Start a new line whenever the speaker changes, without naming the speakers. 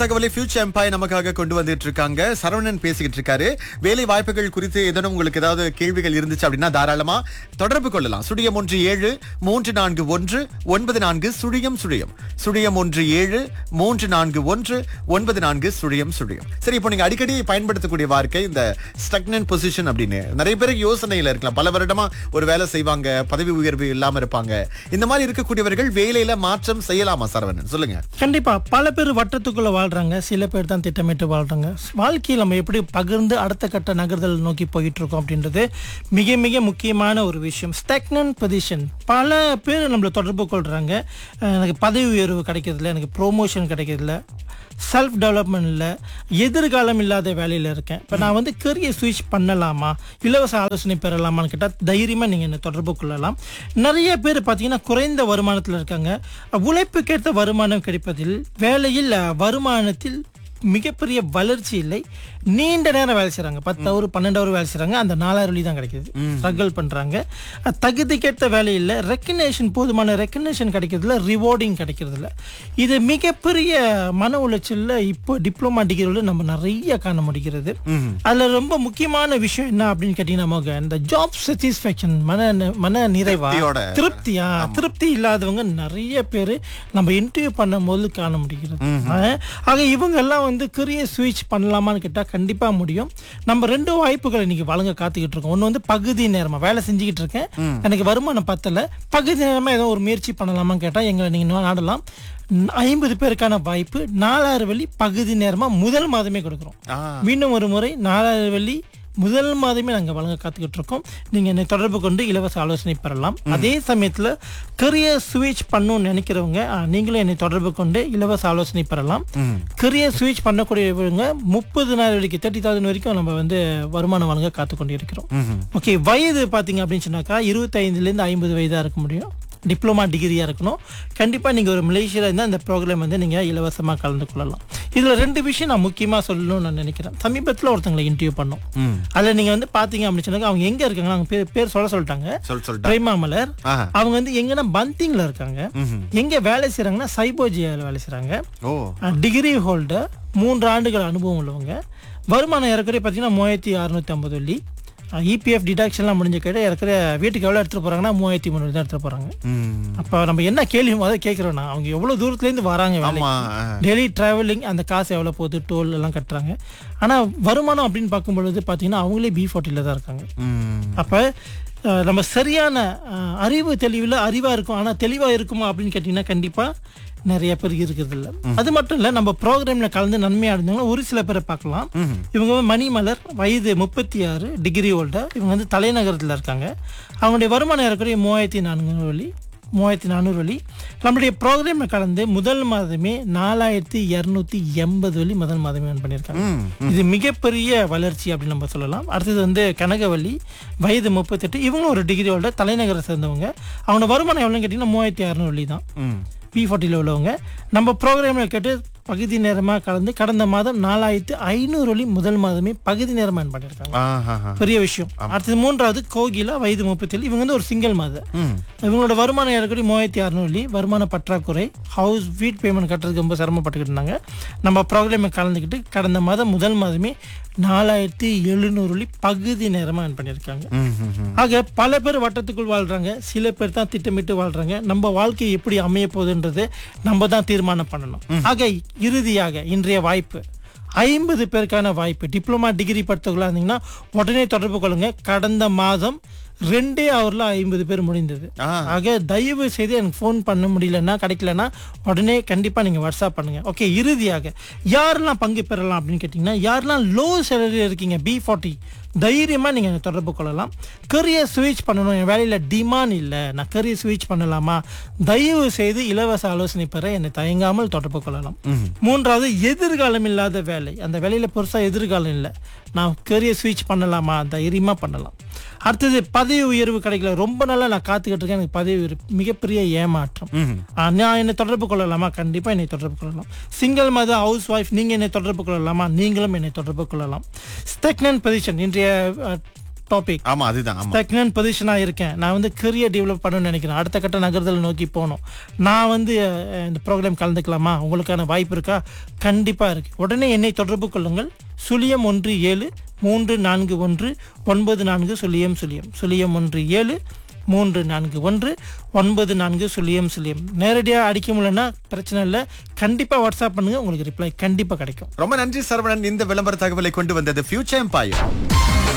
தகவலை future empire நமக்காக கொண்டு வந்துட்டு இருக்காங்க சரவணன் பேசிக்கிட்டு இருக்காரு வேலை வாய்ப்புகள் குறித்து ஏதேனும் உங்களுக்கு ஏதாவது கேள்விகள் இருந்துச்சு அப்படின்னா தாராளமா தொடர்பு கொள்ளலாம் சுழியம் ஒன்று ஏழு மூன்று நான்கு ஒன்று ஒன்பது நான்கு சுழியம் சுழியம் சுழியம் ஒன்று ஏழு மூன்று நான்கு ஒன்று ஒன்பது நான்கு சுழியம் சுழியம் சரி இப்போ நீங்க அடிக்கடி பயன்படுத்தக்கூடிய வார்த்தை இந்த ஸ்டக்னன் பொசிஷன் அப்படின்னு நிறைய பேருக்கு யோசனையில இருக்கலாம் பல வருடமா ஒரு வேலை செய்வாங்க பதவி உயர்வு இல்லாம இருப்பாங்க இந்த மாதிரி இருக்கக்கூடியவர்கள் வேலையில மாற்றம் செய்யலாமா சரவணன் சொல்லுங்க
கண்டிப்பா பல பேர் வட்டத்துக்குள்ள வாழ்றாங்க சில பேர் தான் திட்டமிட்டு வாழ்றாங்க வாழ்க்கையில் நம்ம எப்படி பகிர்ந்து அடுத்த கட்ட நகர்தல் நோக்கி போயிட்டு இருக்கோம் அப்படின்றது மிக மிக முக்கியமான ஒரு விஷயம் ஸ்டெக்னன் பொசிஷன் பல பேர் நம்மளை தொடர்பு கொள்றாங்க அஹ் எனக்கு பதவி உயர்வு கிடைக்கிறதில்ல எனக்கு ப்ரோமோஷன் கிடைக்கிறதில்ல செல்ஃப் டெவலப்மெண்ட் இல்லை எதிர்காலம் இல்லாத வேலையில் இருக்கேன் இப்போ நான் வந்து கரியர் ஸ்விட்ச் பண்ணலாமா இலவச ஆலோசனை பெறலாமான்னு கேட்டால் தைரியமாக நீங்கள் என்னை தொடர்பு கொள்ளலாம் நிறைய பேர் பார்த்தீங்கன்னா குறைந்த வருமானத்தில் இருக்காங்க உழைப்புக்கேற்ற வருமானம் கிடைப்பதில் வேலையில் அஹ், வருமானத்தில் மிகப்பெரிய வளர்ச்சி இல்லை நீண்ட நேரம் வேலை செய்கிறாங்க பத்து ஹவர் பன்னெண்டு ஹவர் வேலை செய்கிறாங்க அந்த நாலாயிரம் வழி தான் கிடைக்குது ஸ்ட்ரகிள் பண்ணுறாங்க தகுதிக்கேற்ற வேலை இல்லை ரெக்கக்னேஷன் போதுமான ரெக்கக்னேஷன் கிடைக்கிறதுல ரிவார்டிங் கிடைக்கிறதில்ல இது மிகப்பெரிய மன உளைச்சலில் இப்போ டிப்ளமா டிகிரியில் நம்ம நிறைய காண முடிகிறது அதில் ரொம்ப முக்கியமான விஷயம் என்ன அப்படின்னு கேட்டிங்கன்னா மோக இந்த ஜாப் சாட்டிஸ்ஃபேக்ஷன் மன மன நிறைவா
திருப்தியோட.
திருப்தியா திருப்தி இல்லாதவங்க நிறைய பேர் நம்ம இன்டர்வியூ பண்ணும் போது காண முடிகிறது ஆஹ், ஆக இவங்க எல்லாம் வந்து கரியர் ஸ்விட்ச் பண்ணலாமான்னு கேட்டால் கண்டிப்பா முடியும் நம்ம ரெண்டு வாய்ப்புகளை இன்னைக்கு வழங்க காத்துக்கிட்டு இருக்கோம் ஒன்று வந்து பகுதி நேரமா வேலை செஞ்சுக்கிட்டு இருக்கேன் எனக்கு வருமானம் பத்தல பகுதி நேரமா ஏதோ ஒரு முயற்சி பண்ணலாமான்னு கேட்டால் எங்களை நீங்க நாடலாம் ஐம்பது பேருக்கான வாய்ப்பு நாலாயிரம் வெள்ளி பகுதி நேரமா முதல் மாதமே கொடுக்குறோம்
ஆ.
மீண்டும் ஒரு முறை நாலாயிரம் வெள்ளி முதல் மாதமே நாங்கள் வழங்க காத்துக்கிட்டு இருக்கோம் நீங்கள் என்னை தொடர்பு கொண்டு இலவச ஆலோசனை பெறலாம் அதே சமயத்தில் கரியர் ஸ்விட்ச் பண்ணணும்னு நினைக்கிறவங்க ஆ, நீங்களும் என்னை தொடர்பு கொண்டு இலவச ஆலோசனை பெறலாம் கரியர் ஸ்விட்ச் பண்ணக்கூடியவங்க முப்பது நாள் வரைக்கும் தேர்ட்டி தௌசண்ட் வரைக்கும் நம்ம வந்து வருமானம் வழங்க காத்து கொண்டு இருக்கிறோம் ஓகே வயது பார்த்தீங்க அப்படின்னு சொன்னாக்கா இருபத்தைந்துலேருந்து ஐம்பது வயதாக இருக்க முடியும் டிப்ளமா டிகிரியாக இருக்கணும் கண்டிப்பாக நீங்கள் ஒரு மலேசியாவில் இருந்தால் இந்த ப்ரோக்ராம் வந்து நீங்கள் இலவசமாக கலந்து கொள்ளலாம் இதில் ரெண்டு விஷயம் நான் முக்கியமாக சொல்லணும்னு நான் நினைக்கிறேன் சமீபத்தில் ஒருத்தங்களை இன்டர்வியூ பண்ணோம் அதில் நீங்கள் வந்து பார்த்தீங்க அப்படின்னு சொன்னாக்க அவங்க எங்கே இருக்காங்க அவங்க பேர் பேர் சொல்ல சொல்லிட்டாங்க
சொல் சொல்லிட்டா
பிரேமா மலர்
ஆஹா.
அவங்க வந்து எங்கன்னா பந்திங்ல இருக்காங்க எங்க வேலை செய்றாங்கன்னா சைபோஜியாவில் வேலை செய்றாங்க
ஓ
டிகிரி ஹோல்டர் மூன்று ஆண்டுகள் அனுபவம் உள்ளவங்க வருமானம் ஏறக்குறைய பார்த்தீங்கன்னா மூவாயிரத்தி அறுநூத்தி ஐம்பது வெள்ளி இபிஎஃப் டிடக்ஷன்லாம் முடிஞ்ச கேட்டு ஏறக்குறைய வீட்டுக்கு எவ்வளோ எடுத்துகிட்டு போகிறாங்கன்னா மூவாயிரத்தி முந்நூறு தான் எடுத்துகிட்டு போகிறாங்க
ம்.
அப்போ நம்ம என்ன கேள்வி முதல்ல கேட்குறோன்னா அவங்க எவ்வளோ தூரத்துலேருந்து வராங்க வேலைக்கு
ஆமா
டெய்லி டிராவலிங் அந்த காசு எவ்வளோ போகுது டோல் எல்லாம் கட்டுறாங்க ஆனால் வருமானம் அப்படின்னு பார்க்கும் பொழுது பார்த்தீங்கன்னா அவங்களே பி ஃபார்ட்டியில் தான் இருக்காங்க
ம்.
அப்போ அஹ், நம்ம சரியான அஹ், அறிவு தெளிவில் அறிவாக இருக்கும் ஆனால் தெளிவாக இருக்குமா அப்படின்னு கேட்டிங்கன்னா கண்டிப்பாக நிறைய பேர் இருக்கிறது இல்ல அது மட்டும் இல்லை நம்ம ப்ரோக்ராமில் கலந்து நன்மையாக இருந்தவங்க ஒரு சில பேரை பார்க்கலாம் இவங்க வந்து மணிமலர் வயது முப்பத்தி ஆறு டிகிரி ஹோல்டர் இவங்க வந்து தலைநகரத்தில் இருக்காங்க அவங்களுடைய வருமானம் ஏறக்குறைய மூவாயிரத்தி நானூறு வழி மூவாயிரத்தி நானூறு வழி நம்மளுடைய ப்ரோக்ராமில் கலந்து முதல் மாதமே நாலாயிரத்தி இரநூத்தி எண்பது வழி முதல் மாதமே earn பண்ணியிருக்காங்க இது மிகப்பெரிய வளர்ச்சி அப்படின்னு நம்ம சொல்லலாம் அடுத்தது வந்து கனகவல்லி வயது முப்பத்தெட்டு இவங்களும் ஒரு டிகிரி ஹோல்டர் தலைநகரை சேர்ந்தவங்க அவங்க வருமானம் எவ்வளோன்னு கேட்டிங்கன்னா மூவாயிரத்தி இரநூறு வழி தான்
ம்.
பி ஃபார்ட்டியில் உள்ளவங்க நம்ம ப்ரோக்ராமில் கேட்டு பகுதி நேரமாக கலந்து கடந்த மாதம் நாலாயிரத்து ஐநூறு வழி முதல் மாதமே பகுதி நேரமாக earn பண்ணியிருக்காங்க
ஆஹாஹா.
பெரிய விஷயம் அடுத்தது மூன்றாவது கோகிலா வயது முப்பத்தேழு இவங்க வந்து ஒரு சிங்கிள் மாத
ம்.
இவங்களோட வருமானம் ஏறக்குறைய மூவாயிரத்தி அறநூறு வருமான பற்றாக்குறை ஹவுஸ் வீட் பேமெண்ட் கட்டுறதுக்கு ரொம்ப சிரமப்பட்டுக்கிட்டு இருந்தாங்க நம்ம ப்ரோக்ராமில் கலந்துக்கிட்டு கடந்த மாதம் முதல் மாதமே நாலாயிரத்தி எழுநூறு பகுதி நேரமாக earn பண்ணியிருக்காங்க
ம், ம், ம்.
ஆக பல பேர் வட்டத்துக்குள் வாழ்றாங்க சில பேர் தான் திட்டமிட்டு வாழ்றாங்க நம்ம வாழ்க்கை எப்படி அமைய போகுதுன்றது நம்ம தான் தீர்மானம் பண்ணணும் ஆக இறுதியாக இன்றைய வாய்ப்பு ஐம்பது பேருக்கான வாய்ப்பு டிப்ளமா டிகிரி படித்தவர்களாக இருந்தீங்கன்னா உடனே தொடர்பு கொள்ளுங்க கடந்த மாதம் ரெண்டே ஹவர்ல ஐம்பது பேர் முடிந்தது
ஆ.
ஆக தயவு செய்து எனக்கு ஃபோன் பண்ண முடியலன்னா கிடைக்கலன்னா உடனே கண்டிப்பாக நீங்கள் வாட்ஸ்அப் பண்ணுங்க ஓகே இறுதியாக யாரெல்லாம் பங்கு பெறலாம் அப்படின்னு கேட்டிங்கன்னா யாரெல்லாம் லோ சேலரி இருக்கீங்க பி ஃபார்ட்டி தைரியமாக நீங்கள் தொடர்பு கொள்ளலாம் கரியர் ஸ்விட்ச் பண்ணணும் என் வேலையில் டிமாண்ட் இல்லை நான் கரியர் ஸ்விட்ச் பண்ணலாமா தயவு செய்து இலவச ஆலோசனை பெற என்னை தயங்காமல் தொடர்பு கொள்ளலாம் மூன்றாவது எதிர்காலம் இல்லாத வேலை அந்த வேலையில் பெருசாக எதிர்காலம் இல்லை நான் கரியர் ஸ்விட்ச் பண்ணலாமா தைரியமாக பண்ணலாம் அடுத்தது பதவி உயர்வு கிடைக்கல ரொம்ப நாளா நான் காத்துக்கிட்டு இருக்கேன் எனக்கு பதவி உயர்வு மிகப்பெரிய ஏமாற்றம் ஆ, நான் என்னை தொடர்பு கொள்ளலாமா கண்டிப்பா என்னை தொடர்பு கொள்ளலாம் சிங்கிள் மத ஹவுஸ் ஒய்ஃப் நீங்க என்னை தொடர்பு கொள்ளலாமா நீங்களும் என்னை தொடர்பு கொள்ளலாம் ஸ்டெக்னன் பொசிஷன் இன்றைய டாபிக்
ஆமா அதுதான் ஆமா
ஸ்டக்னன்ட் பொசிஷனாக இருக்கேன் நான் வந்து கரியர் டெவலப் பண்ணணும்னு நினைக்கிறேன் அடுத்த கட்ட நகர்தல் நோக்கி போகணும் நான் வந்து அஹ், இந்த ப்ரோக்ராம் கலந்துக்கலாமா உங்களுக்கான வாய்ப்பு இருக்கா கண்டிப்பாக இருக்கு உடனே என்னை தொடர்பு கொள்ளுங்கள் சுழியம் ஒன்று ஏழு மூன்று நான்கு ஒன்று ஒன்பது நான்கு சுழியம் சுழியம் சுழியம் ஒன்று ஏழு மூன்று நான்கு ஒன்று ஒன்பது நான்கு சுழியம் சுழியம் நேரடியாக அடிக்க முடியலன்னா பிரச்சனை இல்லை கண்டிப்பாக வாட்ஸ்அப் பண்ணுங்க உங்களுக்கு ரிப்ளை கண்டிப்பாக கிடைக்கும்
ரொம்ப நன்றி சரவணன் இந்த விளம்பர தகவலை கொண்டு வந்தது ஃபியூச்சர் எம்பாயர்